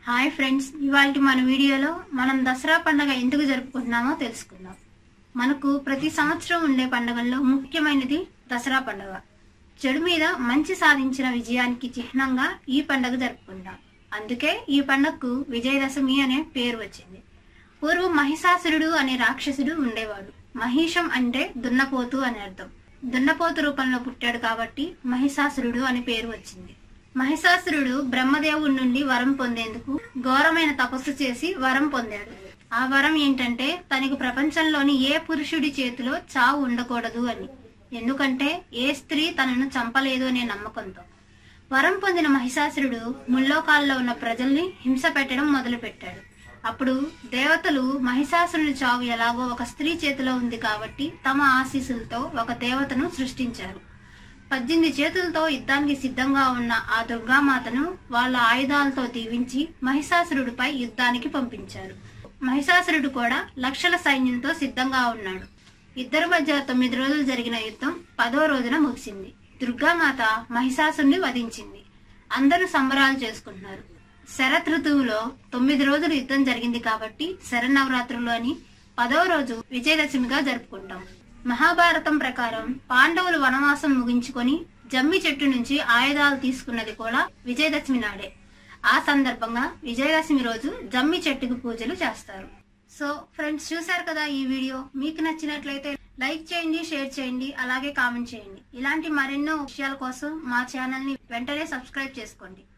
hi friends ఇవాళ మన వీడియోలో మనం దసరా పండుగ ఎందుకు జరుపుకుంటున్నామో తెలుసుకుందాం మనకు ప్రతి సంవత్సరం ఉండే పండుగల్లో ముఖ్యమైనది దసరా పండుగ చెడు మీద మంచి సాధించిన విజయానికి చిహ్నంగా ఈ పండుగ జరుపుకుంటాం అందుకే ఈ పండుగకు విజయదశమి అనే పేరు వచ్చింది పూర్వం మహిషాసురుడు అనే రాక్షసుడు ఉండేవాడు మహిషం అంటే దున్నపోతు అని అర్థం దున్నపోతు రూపంలో పుట్టాడు కాబట్టి మహిషాసురుడు అని పేరు వచ్చింది మహిషాసురుడు బ్రహ్మదేవుడి నుండి వరం పొందేందుకు ఘోరమైన తపస్సు చేసి వరం పొందాడు ఆ వరం ఏంటంటే తనకు ప్రపంచంలోని ఏ పురుషుడి చేతిలో చావు ఉండకూడదు అని ఎందుకంటే ఏ స్త్రీ తనను చంపలేదు అనే నమ్మకంతో వరం పొందిన మహిషాసురుడు ముల్లోకాల్లో ఉన్న ప్రజల్ని హింస పెట్టడం మొదలుపెట్టాడు అప్పుడు దేవతలు మహిషాసురుని చావు ఎలాగో ఒక స్త్రీ చేతిలో ఉంది కాబట్టి తమ ఆశీస్సులతో ఒక దేవతను సృష్టించారు పద్దెనిమిది చేతులతో యుద్ధానికి సిద్ధంగా ఉన్న ఆ దుర్గామాతను వాళ్ళ ఆయుధాలతో దీవించి మహిషాసురుడిపై యుద్ధానికి పంపించారు మహిషాసురుడు కూడా లక్షల సైన్యంతో సిద్ధంగా ఉన్నాడు ఇద్దరి మధ్య తొమ్మిది రోజులు జరిగిన యుద్ధం పదో రోజున ముగిసింది దుర్గామాత మహిషాసురుని వధించింది అందరూ సంబరాలు చేసుకుంటున్నారు శరత్ ఋతువులో తొమ్మిది రోజులు యుద్ధం జరిగింది కాబట్టి శరన్నవరాత్రులు అని పదో రోజు విజయదశమిగా జరుపుకుంటాం మహాభారతం ప్రకారం పాండవులు వనవాసం ముగించుకొని జమ్మి చెట్టు నుంచి ఆయుధాలు తీసుకున్నది కూడా విజయదశమి నాడే ఆ సందర్భంగా విజయదశమి రోజు జమ్మి చెట్టుకు పూజలు చేస్తారు సో ఫ్రెండ్స్ చూశారు కదా ఈ వీడియో మీకు నచ్చినట్లయితే లైక్ చేయండి షేర్ చేయండి అలాగే కామెంట్ చేయండి ఇలాంటి మరెన్నో విషయాల కోసం మా ఛానల్ ని వెంటనే సబ్స్క్రైబ్ చేసుకోండి